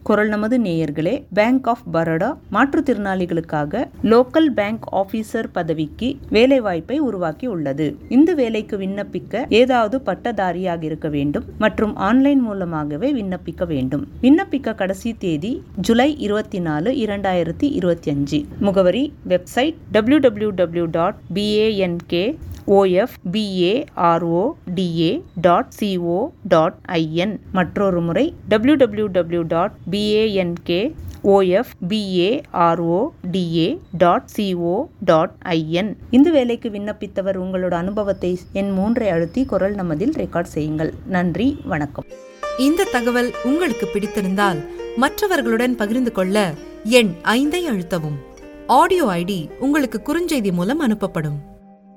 குரல் நமது நேயர்களே பேங்க் ஆஃப் பரோடா மாற்றுத்திறனாளிகளுக்காக லோக்கல் பேங்க் ஆபீசர் பதவிக்கு வேலைவாய்ப்பை உருவாக்கி உள்ளது இந்த வேலைக்கு விண்ணப்பிக்க ஏதாவது பட்டதாரியாக இருக்க வேண்டும் மற்றும் ஆன்லைன் மூலமாகவே விண்ணப்பிக்க வேண்டும் விண்ணப்பிக்க கடைசி தேதி ஜூலை இருபத்தி நாலு இரண்டாயிரத்தி இருபத்தி அஞ்சு முகவரி website W W W dot BANK OF BARO DA dot CO dot IN மற்றொரு முறை W W W dot BANK OF BARO DA dot CO dot IN இந்த வேலைக்கு விண்ணப்பித்தவர் உங்களோட அனுபவத்தை எண் மூன்றை அழுத்தி குரல் நமதில் ரெக்கார்ட் செய்யுங்கள் நன்றி வணக்கம் இந்த தகவல் உங்களுக்கு பிடித்திருந்தால் மற்றவர்களுடன் பகிர்ந்து கொள்ள எண் ஐந்தை அழுத்தவும் ஆடியோ ஐடி உங்களுக்கு குறுஞ்செய்தி மூலம் அனுப்பப்படும்